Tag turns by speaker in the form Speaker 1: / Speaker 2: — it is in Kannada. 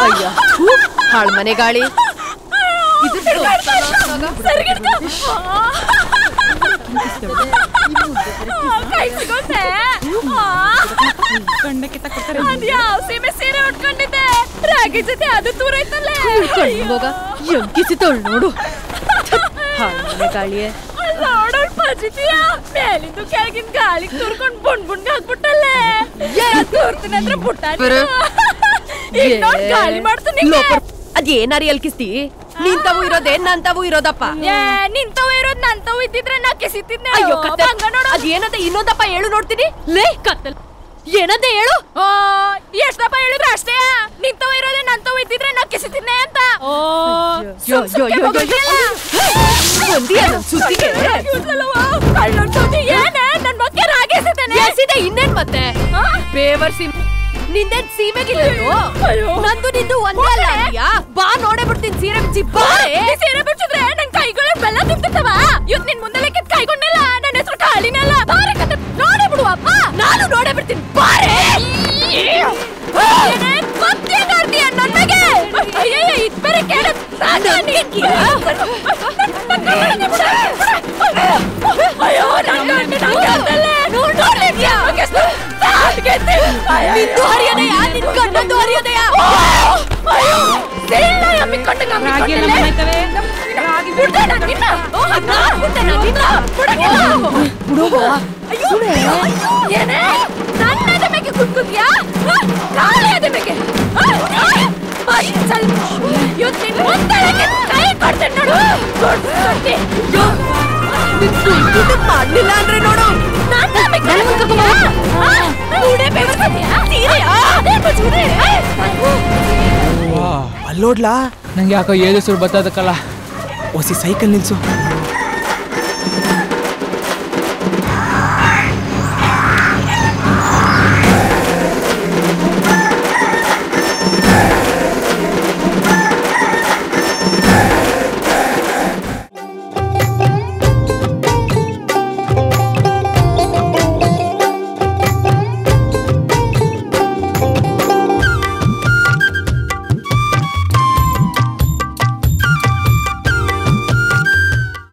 Speaker 1: ಅಯ್ಯ ಹಾಳ್ ಮನೆ ಗಾಳಿ ಇದು
Speaker 2: ಕೈ ಸಿಗೋತೆ ಅದ್ಯಾವ ಸೀಮೆ ಸೀರೆ ಉಟ್ಕೊಂಡಿದ್ದೆ ರಾಗಿ ಜೊತೆ ಅದು ದೂರ ಐತಲ್ಲೇ
Speaker 1: ಹೋಗ ಎಂಕಿಸಿತೋಳ್ ನೋಡು ಹಾಳ್ ಮನೆ ಗಾಳಿಯೇ
Speaker 2: ನೋಡೋಳ್ ಪಜಿತಿಯ ಮೇಲಿಂದ ಕೆಳಗಿನ ಗಾಳಿಗೆ ತುರ್ಕೊಂಡ್ ಬುಣ್ ಬುಣ್ಗ ಹಾಕ್ಬಿಟ್ಟಲ್ಲೇ ತೋರ್ತೀನಿ ಅಂದ್ರೆ ಬುಟ್ಟ ಈಗ ನೋಡ್ ಗಾಳಿ ಮಾಡ್ತೀನಿ
Speaker 1: ಅದೇನಾರಿ ಅಲ್ಕಿಸ್ತಿ ನಿಂತವು ಇರೋದೇ ನಂತವು ಇರೋದಪ್ಪ
Speaker 2: ಏ ನಿಂತವ ಇರೋದ್ ನಂತವ ಇದ್ದಿದ್ರೆ ನಾ ಕೆಸಿತಿದ್ನೆ
Speaker 1: ಅಯ್ಯೋ ಕತ್ತೆ
Speaker 2: ಹಂಗ ನೋಡು
Speaker 1: ಅದೇನದ ಇನ್ನೊಂದಪ್ಪ ಹೇಳು ನೋಡ್ತೀನಿ ಲೇ ಕತ್ತಲ್ ಏನಂದೆ ಹೇಳು
Speaker 2: ಆ, ಎಷ್ಟಪ್ಪ ಹೇಳಿದ್ರೆ ಅಷ್ಟೇ ನಿಂತವ ಇರೋದೇ ನಂತವ ಇದ್ದಿದ್ರೆ ನಾ ಕೆಸಿತಿದ್ನೆ ಅಂತ ಓ
Speaker 1: ಯೋ, ಯೋ, ಯೋ, ಯೋ, ಯೋ. ಬಂದಿಯಾ ನನ್ ಸುದ್ದಿಗೆ
Speaker 2: ಏನೇ ನನ್ ಬಗ್ಗೆ ರಾಗೇಸಿದ್ದೇನೆ
Speaker 1: ಎಸಿದೆ ಇನ್ನೇನ್ ಮತ್ತೆ ಬೇವರ್ಸಿ ನಿಂದೇನ್ ಸೀಮೆಗಿಲ್ಲದು ನಂದು ನಿಂದು ಒಂದೇ ಅಲ್ಲ ಅಂದ್ಯಾ? ಬಾ ನೋಡೇ ಬಿಡ್ತೀನಿ ಸೀರೆ ಬಿಚ್ಚಿ ಬಾರೆ
Speaker 2: ಈ ಸೀರೆ ಬಿಚ್ಚಿದ್ರೆ ನನ್ ಕೈಗಳ ಬೆಲ್ಲ ತಿಂತಿರ್ತವ ಇವತ್ ನಿನ್ ಮುಂದೆ ಕಿತ್ ಕೈಗೊಂಡಿಲ್ಲ ನನ್ನ ಹೆಸರು ಕಾಳಿನಲ್ಲ ಬಾರೆ ಕತೆ ನೋಡೇ ಬಿಡು ಅಪ್ಪ
Speaker 1: ನಾನು ನೋಡೇ ಬಿಡ್ತೀನಿ ಬಾರೆ
Speaker 2: ಏನೇ ಗೊತ್ತೇಗಾರ್ತೀಯ ನನಗೆ ಅಯ್ಯಯ್ಯ ಇದ್ ಬೇರೆ ಕೇಳ ಅಯ್ಯೋ ನನ್ನ ನಂಗೆ ಅಂತಲ್ಲೇ ನೋಡ್ ನೋಡ್ಲಿದ್ಯಾ
Speaker 1: ನಿಂದು ಹರಿಯೋದಯ ನಿನ್ ಗಂಡಂದು ಹರಿಯೋದಯ
Speaker 2: ಅಯ್ಯೋ ಸೇಲ್ಲ ಯಮ್ಮಿಕೊಂಡು ನಮ್ಮಿಕೊಂಡಲ್ಲೇ ರಾಗಿ ಬಿಡ್ದೆ ನಾನು ನಿನ್ನ ಓ ಅಣ್ಣ ಬಿಡ್ದೆ ನಾನು ನಿನ್ನ ಬಿಡಕ್ಕಿಲ್ಲ ಅಯ್ಯೋ ಏನೇ ನನ್ನ ಎದೆಮೆಗೆ ಕುತ್ಕೊತ್ಯಾ ಕಾಳೆ ಎದೆಮೆಗೆ ಚಲ್ ಇವತ್ತು ನಿನ್ ಮುಂದೆಳಗೆ ಕೈ ಕೊಡ್ತೇನೆ ನೋಡು ಕೊಡ್ತೀನಿ
Speaker 1: ಮಾಡ್ಲಿಲ್ಲ ಅಂದ್ರೆ ನೋಡು
Speaker 2: ನನ್ನ ಮೂಡೆ ಬೆವರ್ಸತ್ಯಾ ಸೀರೆ ಅದೇ ಬಚೂರೆ
Speaker 3: ಅಲ್ಲೋಡ್ಲಾ
Speaker 4: ನಂಗೆ ಯಾಕೋ ಏಳು ಸುರು ಬರ್ತದಕ್ಕಲ್ಲ
Speaker 3: ಒಸಿ ಸೈಕಲ್ ನಿಲ್ಸು